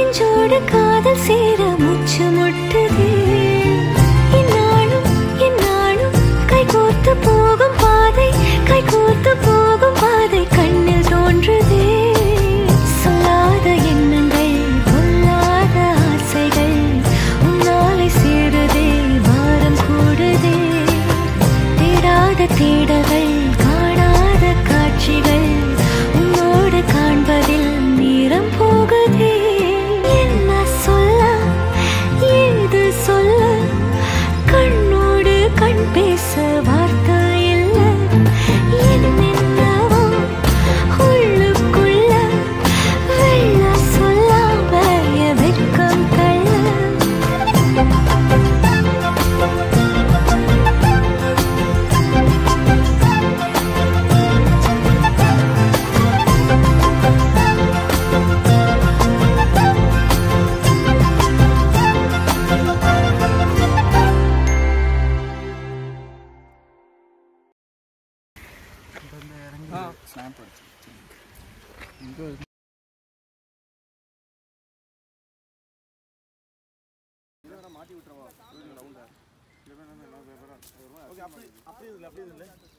நெஞ்சோடு காதல் சேர மூச்சு முட்டுதே இந்நாளும் இந்நாளும் கைகோர்த்து போகும் பாதை கைகோர்த்து போகும் பாதை கண்ணில் தோன்றுதே சொல்லாத எண்ணங்கள் பொல்லாத ஆசைகள் உன்னாலை சேருதே பாரம் கூடுதே தேடாத தேடல்கள் காணாத காட்சிகள் உன்னோடு காண்பதில் நேரம் போகுதே என்ன சொல்ல ஏது சொல்ல கண்ணோடு கண் பேச வார்த்தை இல்ல என்னென்னவோ உள்ளுக்குள்ள வெள்ள சொல்லாம என் வெட்கம் தள்ள ஓகே அப்படி அப்படி இல்லை அப்படி இல்லை